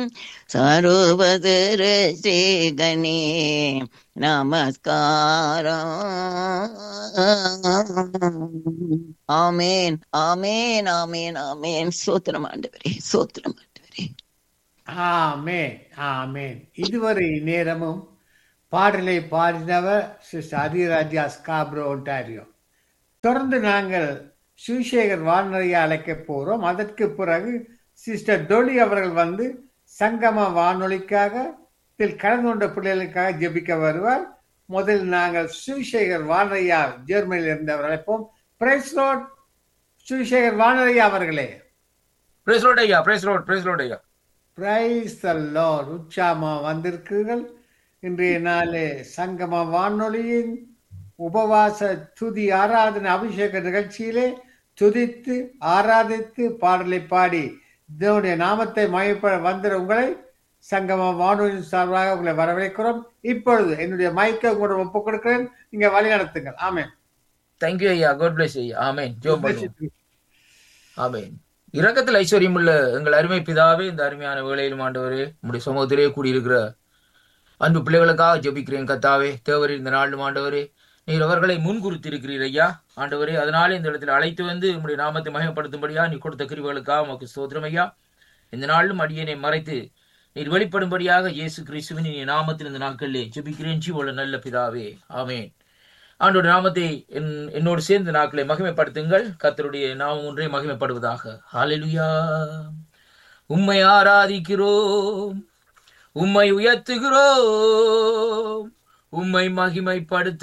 சர்வதர ஸ்ரீகணே நமஸ்காரம் ஆமேன் ஆமேன் ஆமேன் ஆமேன் சோத்திரம் ஆண்டவரே சோத்திரம் ஆண்டவரே ஆமேன் ஆமேன் இதுவரை நேரமும் பாடலை பாடினவர் சிஸ்டர் அதிராஜா ஸ்காப்ரோ ஒன்டாரியோ தொடர்ந்து நாங்கள் சுசேகர் வானொலியை அழைக்க போறோம் அதற்கு பிறகு சிஸ்டர் டொலி அவர்கள் வந்து சங்கம வானொலிக்காக இதில் கலந்து கொண்ட பிள்ளைகளுக்காக ஜெபிக்க வருவார் முதல் நாங்கள் சுசேகர் வானொலியா ஜெர்மனியில் இருந்தவர் அழைப்போம் பிரைஸ் ரோட் சுசேகர் வானொலியா அவர்களே பிரேஸ் ரோட் ஐயா பிரேஸ் ரோட் பிரேஸ் ரோட் ஐயா பிரைஸ் த லார்ட் உச்சாமா வந்திருக்கிறீர்கள் இன்றைய நாளே சங்கம வானொலியின் உபவாச துதி ஆராதனை அபிஷேக நிகழ்ச்சியிலே துதித்து ஆராதித்து பாடலை பாடி தேவனுடைய நாமத்தை மயப்ப வந்திர உங்களை சங்கம வானொலியின் சார்பாக உங்களை வரவேற்கிறோம் இப்பொழுது என்னுடைய மைக்கை உங்களோட ஒப்புக் கொடுக்கிறேன் நீங்க வழி நடத்துங்கள் ஆமென் தேங்க்யூ ஐயா காட் பிளஸ் ஐயா ஆமேன் ஜோம் பண்ணுவோம் ஆமேன் இரக்கத்தில் ஐஸ்வர்யம் உள்ள எங்கள் அருமை பிதாவே இந்த அருமையான வேளையிலும் ஆண்டவரே உங்களுடைய சமூகத்திலே கூடியிருக்கிற அன்பு பிள்ளைகளுக்காக ஜெபிக்கிறேன் கத்தாவே தேவரே இந்த நாளும் ஆண்டவரே நீர் அவர்களை முன்குறித்திருக்கிறீர் ஐயா ஆண்டவரே அதனாலே இந்த இடத்துல அழைத்து வந்து உங்களுடைய நாமத்தை மகிமைப்படுத்தும்படியா நீ கொடுத்த கிருபைகளுக்காக உமக்கு ஸ்தோத்திரம் ஐயா இந்த நாளிலும் அடியனை மறைத்து நீர் வெளிப்படும்படியாக இயேசு கிறிஸ்துவின் இனிய நாமத்தில் இந்த நாட்களிலே ஜெபிக்கிறேன் ஜீவோல நல்ல பிதாவே ஆமென் ஆண்டோட நாமத்தை என் என்னோடு சேர்ந்த நாட்களை மகிமைப்படுத்துங்கள் கர்த்தருடைய நாமம் ஒன்றே மகிமைப்படுவதாக ஹalleluya உம்மை ஆராதிக்கிறோம் உம்மை உயர்த்துகிறோம் உம்மை மகிமைப்படுத்து